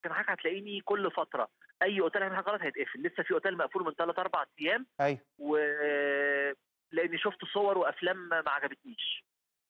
كان حضرتك هتلاقيني كل فتره اي اوتيل هيعمل حاجه غلط هيتقفل لسه في اوتيل مقفول من ثلاث اربع ايام ايوه و لاني شفت صور وافلام ما عجبتنيش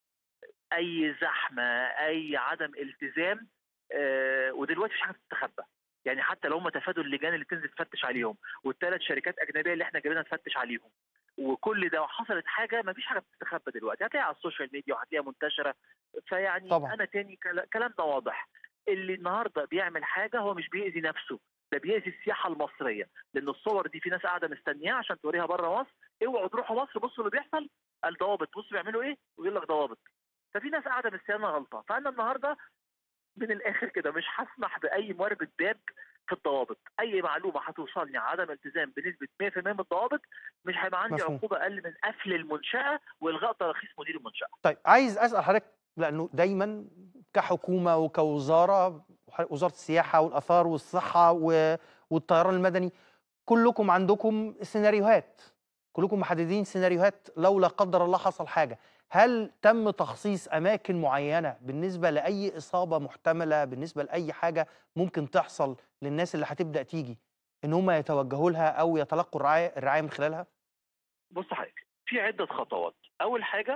اي زحمه اي عدم التزام آه، ودلوقتي مش حاجه تستخبى يعني حتى لو هم تفادوا اللجان اللي تنزل تفتش عليهم والثلاث شركات اجنبيه اللي احنا جايبينها تفتش عليهم وكل ده وحصلت حاجه ما فيش حاجه بتستخبى دلوقتي هتلاقيها على السوشيال ميديا وهتلاقيها منتشره فيعني طبعاً. انا تاني كلا- كلام ده واضح اللي النهارده بيعمل حاجه هو مش بيأذي نفسه ده بيأذي السياحه المصريه لان الصور دي في ناس قاعده مستنياها عشان توريها بره مصر اوعوا تروحوا مصر بصوا اللي بيحصل الضوابط بصوا بيعملوا ايه ويقول لك ضوابط ففي ناس قاعده مستنيه غلطه فانا النهارده من الاخر كده مش هسمح باي موربة باب في الضوابط اي معلومه هتوصلني عدم التزام بنسبه 100% من الضوابط مش هيبقى عندي مفهوم. عقوبه اقل من قفل المنشاه والغاء تراخيص مدير المنشاه طيب عايز اسال حضرتك لانه دايما كحكومه وكوزاره وزاره السياحه والاثار والصحه و- والطيران المدني كلكم عندكم سيناريوهات كلكم محددين سيناريوهات لو لا قدر الله حصل حاجه هل تم تخصيص اماكن معينه بالنسبه لاي اصابه محتمله بالنسبه لاي حاجه ممكن تحصل للناس اللي هتبدا تيجي ان هم يتوجهوا لها او يتلقوا الرعايه الرعايه من خلالها بص حضرتك في عده خطوات اول حاجه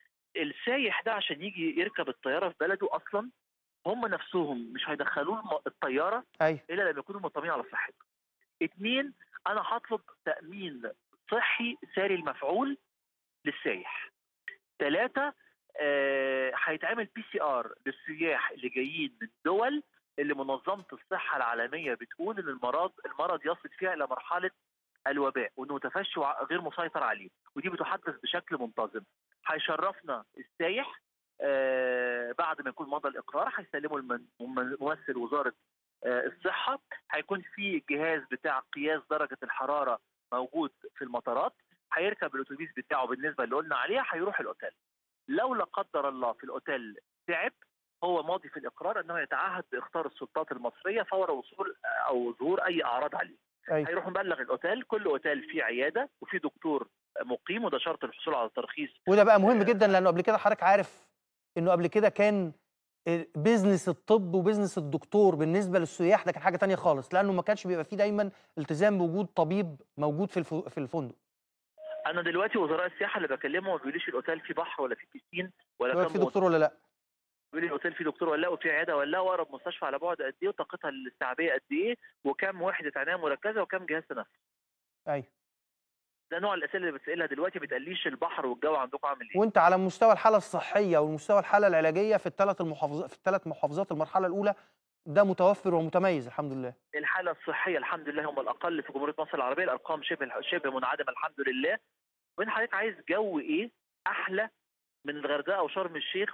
السايح ده عشان يجي يركب الطياره في بلده اصلا هم نفسهم مش هيدخلوه الم- الطياره ايوه الا لما يكونوا مطمئنين على صحته. اثنين انا هطلب تامين صحي ساري المفعول للسايح. ثلاثه آه، هيتعمل بي سي ار للسياح اللي جايين من دول اللي منظمه الصحه العالميه بتقول ان المرض المرض يصل فيها الى مرحله الوباء وانه تفشي وع- غير مسيطر عليه ودي بتحدث بشكل منتظم. هيشرفنا السايح آه، بعد ما يكون مضى الاقرار هيسلمه المن- مم- ممثل وزاره آه، الصحه هيكون في جهاز بتاع قياس درجه الحراره موجود في المطارات هيركب الاتوبيس بتاعه بالنسبه اللي قلنا عليها هيروح الاوتيل لو لا قدر الله في الاوتيل تعب هو ماضي في الاقرار انه يتعهد باختار السلطات المصريه فور وصول او ظهور اي اعراض عليه ايوه هيروح مبلغ الاوتيل كل اوتيل فيه عياده وفيه دكتور مقيم وده شرط الحصول على الترخيص وده بقى مهم جدا لانه قبل كده حضرتك عارف انه قبل كده كان بيزنس الطب وبيزنس الدكتور بالنسبه للسياح ده كان حاجه تانية خالص لانه ما كانش بيبقى فيه دايما التزام بوجود طبيب موجود في الف- في الفندق انا دلوقتي وزراء السياحه اللي بكلمهم ما بيقوليش الاوتيل فيه بحر ولا فيه بيسين ولا يبقى كام في دكتور ولا لا بيقول لي الاوتيل فيه دكتور ولا لا وفي عياده ولا لا واقرب مستشفى على بعد قد ايه وطاقتها الاستيعابيه قد ايه وكم وحده عنايه مركزه وكم جهاز تنفس ايوه ده نوع الاسئله اللي بتسالها دلوقتي ما بتقليش البحر والجو عندكم عامل ايه وانت على مستوى الحاله الصحيه ومستوى الحاله العلاجيه في الثلاث المحافظات في الثلاث محافظات المرحله الاولى ده متوفر ومتميز الحمد لله الحاله الصحيه الحمد لله هم الاقل في جمهوريه مصر العربيه الارقام شبه شبه منعدمه الحمد لله وانت حضرتك عايز جو ايه احلى من الغردقه وشرم الشيخ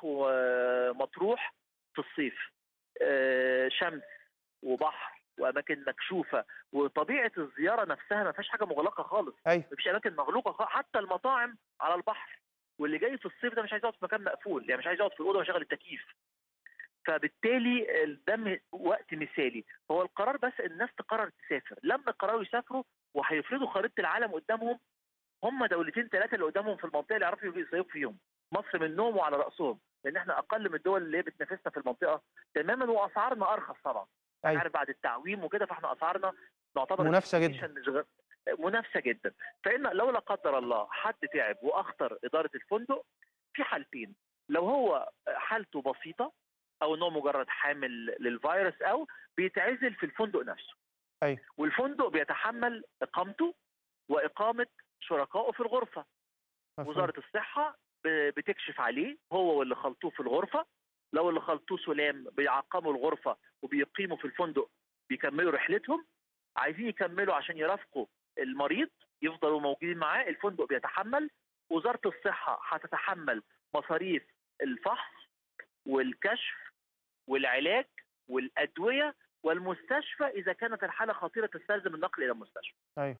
ومطروح في الصيف آه، شمس وبحر واماكن مكشوفه وطبيعه الزياره نفسها ما فيهاش حاجه مغلقه خالص ايوه مفيش اماكن مغلوقه خالص حتى المطاعم على البحر واللي جاي في الصيف ده مش عايز يقعد في مكان مقفول يعني مش عايز يقعد في الاوضه ويشغل التكييف فبالتالي ده م- وقت مثالي هو القرار بس الناس تقرر تسافر لما قرروا يسافروا وهيفرضوا خريطه العالم قدامهم هم دولتين ثلاثه اللي قدامهم في المنطقه اللي يعرفوا يصيفوا فيهم مصر منهم وعلى راسهم لان احنا اقل من الدول اللي هي بتنافسنا في المنطقه تماما واسعارنا ارخص طبعا أيوة. عارف بعد التعويم وكده فاحنا اسعارنا نعتبر منافسه جدا destination مش غير- منافسه جدا فان لو لا قدر الله حد تعب واخطر اداره الفندق في حالتين لو هو حالته بسيطه او ان هو مجرد حامل للفيروس او بيتعزل في الفندق نفسه أيوة. والفندق بيتحمل اقامته واقامه شركائه في الغرفه مفهوم. وزاره الصحه ب- بتكشف عليه هو واللي خلطوه في الغرفه لو اللي خلطوه سلام بيعقموا الغرفه وبيقيموا في الفندق بيكملوا رحلتهم عايزين يكملوا عشان يرافقوا المريض يفضلوا موجودين معاه الفندق بيتحمل وزاره الصحه هتتحمل مصاريف الفحص والكشف والعلاج والادويه والمستشفى اذا كانت الحاله خطيره تستلزم النقل الى المستشفى ايوه